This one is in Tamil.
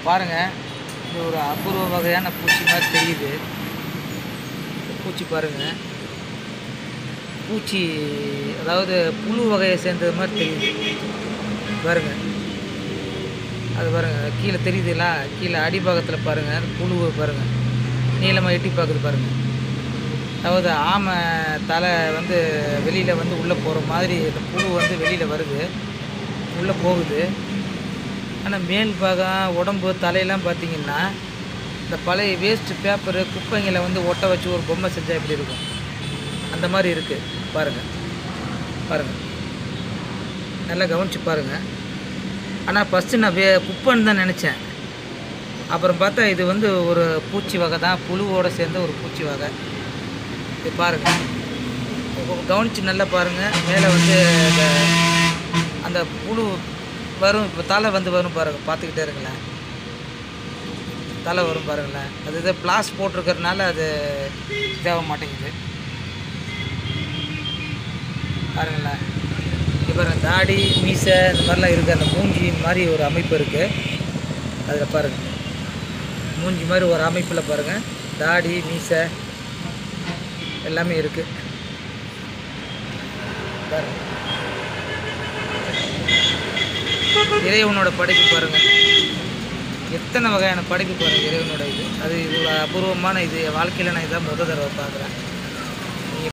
பாருங்கள் இது ஒரு அபூர்வ வகையான பூச்சி மாதிரி தெரியுது இந்த பூச்சி பாருங்கள் பூச்சி அதாவது புழு வகையை சேர்ந்தது மாதிரி தெரியுது பாருங்க அது பாருங்க கீழே தெரியுதுங்களா கீழே அடிபாகத்தில் பாருங்கள் அந்த புழுவை பாருங்கள் நீளமாக எட்டி பார்க்குது பாருங்கள் அதாவது ஆமை தலை வந்து வெளியில் வந்து உள்ளே போகிற மாதிரி அந்த புழு வந்து வெளியில் வருது உள்ளே போகுது ஆனால் மேல் பாகம் உடம்பு தலையெல்லாம் பார்த்தீங்கன்னா இந்த பழைய வேஸ்ட் பேப்பரு குப்பைங்களை வந்து ஒட்ட வச்சு ஒரு பொம்மை செஞ்சால் எப்படி இருக்கும் அந்த மாதிரி இருக்குது பாருங்கள் பாருங்கள் நல்லா கவனித்து பாருங்கள் ஆனால் ஃபஸ்ட்டு நான் வே குப்பைன்னு தான் நினச்சேன் அப்புறம் பார்த்தா இது வந்து ஒரு பூச்சி வகை தான் புழுவோட சேர்ந்த ஒரு பூச்சி வகை இது பாருங்கள் கவனித்து நல்லா பாருங்கள் மேலே வந்து அந்த அந்த புழு வரும் இப்போ தலை வந்து வரும் பாருங்கள் பார்த்துக்கிட்டே இருங்களேன் தலை வரும் பாருங்களேன் அது இது பிளாஸ் போட்டிருக்கறனால அது இதாக மாட்டேங்குது பாருங்களேன் இங்கே பாருங்க தாடி மீசை இந்த மாதிரிலாம் இருக்குது அந்த மூஞ்சி மாதிரி ஒரு அமைப்பு இருக்குது அதில் பாருங்கள் மூஞ்சி மாதிரி ஒரு அமைப்பில் பாருங்கள் தாடி மீசை எல்லாமே இருக்குது பாருங்க இறைவனோட படைப்பு பாருங்கள் எத்தனை வகையான படைப்பு பாருங்கள் இறைவனோட இது அது இது ஒரு அபூர்வமான இது என் வாழ்க்கையில் நான் இதான் முத தடவை பார்க்குறேன்